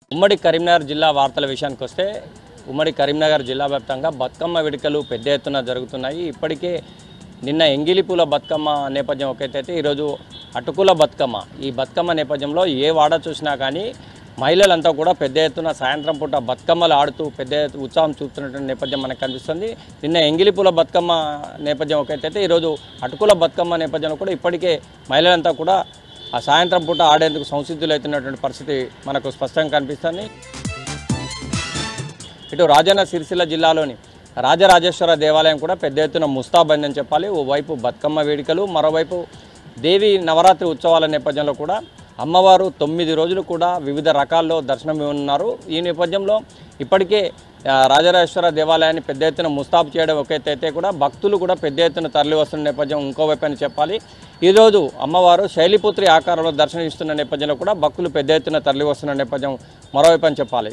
ఉమ్మడి కరీంనగర్ జిల్లా వార్తల విషయానికి వస్తే ఉమ్మడి కరీంనగర్ జిల్లా వ్యాప్తంగా బతుకమ్మ వేడుకలు పెద్ద ఎత్తున జరుగుతున్నాయి ఇప్పటికే నిన్న ఎంగిలిపూల బతుకమ్మ నేపథ్యం ఒకటైతే ఈరోజు అటుకుల బతుకమ్మ ఈ బతుకమ్మ నేపథ్యంలో ఏ వాడ చూసినా కానీ మహిళలంతా కూడా పెద్ద ఎత్తున సాయంత్రం పూట బతుకమ్మలు ఆడుతూ పెద్ద ఎత్తు ఉత్సాహం చూపుతున్నటువంటి నేపథ్యం మనకు కనిపిస్తుంది నిన్న ఎంగిలిపూల బతుకమ్మ నేపథ్యం ఒకటైతే ఈరోజు అటుకుల బతుకమ్మ నేపథ్యంలో కూడా ఇప్పటికే మహిళలంతా కూడా ఆ సాయంత్రం పూట ఆడేందుకు సంసిద్ధులవుతున్నటువంటి పరిస్థితి మనకు స్పష్టంగా కనిపిస్తుంది ఇటు రాజన్న సిరిసిల్ల జిల్లాలోని రాజరాజేశ్వర దేవాలయం కూడా పెద్ద ఎత్తున ముస్తాబంద్ అని చెప్పాలి ఓవైపు బతుకమ్మ వేడుకలు మరోవైపు దేవి నవరాత్రి ఉత్సవాల నేపథ్యంలో కూడా అమ్మవారు తొమ్మిది రోజులు కూడా వివిధ రకాల్లో దర్శనం ఉన్నారు ఈ నేపథ్యంలో ఇప్పటికే ఆ, రాజరాజేశ్వర దేవాలయాన్ని పెద్ద ఎత్తున ముస్తాబు చేయడం ఒక ఎత్తు అయితే కూడా భక్తులు కూడా పెద్ద ఎత్తున తరలి వస్తున్న నేపథ్యం ఇంకోవైపు అని చెప్పాలి ఈరోజు అమ్మవారు శైలిపుత్రి ఆకారంలో దర్శనమిస్తున్న నేపథ్యంలో కూడా భక్తులు పెద్ద ఎత్తున తరలి వస్తున్న నేపథ్యం మరోవైపు అని చెప్పాలి